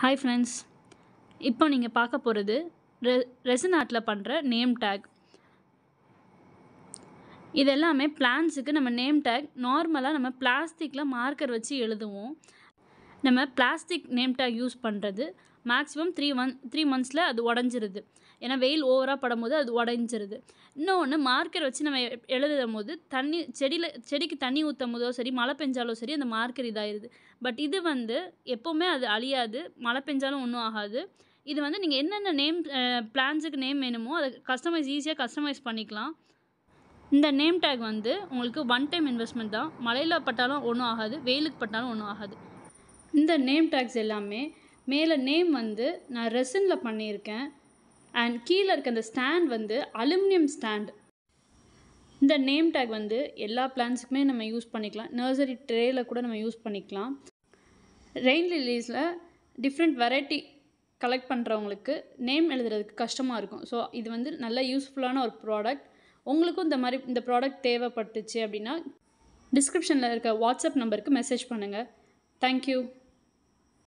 hi friends இப்போ நீங்கள் பார்க்க போகிறது ரெ ரெசின் ஆர்ட்டில் பண்ணுற நேம் டேக் இது எல்லாமே பிளான்ஸுக்கு நம்ம நேம் டேக் நார்மலாக நம்ம பிளாஸ்டிக்கில் மார்க்கர் வச்சு எழுதுவோம் நம்ம பிளாஸ்டிக் நேம் டேக் யூஸ் பண்ணுறது மேக்ஸிமம் த்ரீ ஒன் த்ரீ மந்த்ஸில் அது உடஞ்சிருது ஏன்னா வெயில் ஓவராக படும்போது அது உடஞ்சிருது இன்னொன்று மார்க்கர் வச்சு நம்ம எ- எழுதும் போது தண்ணி செடியில் செடிக்கு தண்ணி ஊற்றும் போதோ சரி மழை பெஞ்சாலும் சரி அந்த மார்க்கர் இதாயிருது பட் இது வந்து எப்போவுமே அது அழியாது மழை பெஞ்சாலும் ஒன்றும் ஆகாது இது வந்து நீங்கள் என்னென்ன நேம் பிளான்ஸுக்கு நேம் வேணுமோ அதை கஸ்டமைஸ் ஈஸியாக கஸ்டமைஸ் பண்ணிக்கலாம் இந்த நேம் டேக் வந்து உங்களுக்கு ஒன் டைம் இன்வெஸ்ட்மெண்ட் தான் மழையில் பட்டாலும் ஒன்றும் ஆகாது வெயிலுக்கு பட்டாலும் ஒன்றும் ஆகாது இந்த நேம் டேக்ஸ் எல்லாமே மேலே நேம் வந்து நான் ரெசினில் பண்ணியிருக்கேன் அண்ட் கீழே இருக்க அந்த ஸ்டாண்ட் வந்து அலுமினியம் ஸ்டாண்ட் இந்த நேம் டேக் வந்து எல்லா பிளான்ஸுக்குமே நம்ம யூஸ் பண்ணிக்கலாம் நர்சரி ட்ரேயில் கூட நம்ம யூஸ் பண்ணிக்கலாம் ரெயின் லிலீஸில் டிஃப்ரெண்ட் வெரைட்டி கலெக்ட் பண்ணுறவங்களுக்கு நேம் எழுதுறதுக்கு கஷ்டமாக இருக்கும் ஸோ இது வந்து நல்ல யூஸ்ஃபுல்லான ஒரு ப்ராடக்ட் உங்களுக்கும் இந்த மாதிரி இந்த ப்ராடக்ட் தேவைப்பட்டுச்சு அப்படின்னா டிஸ்கிரிப்ஷனில் இருக்க வாட்ஸ்அப் நம்பருக்கு மெசேஜ் பண்ணுங்கள் தேங்க்யூ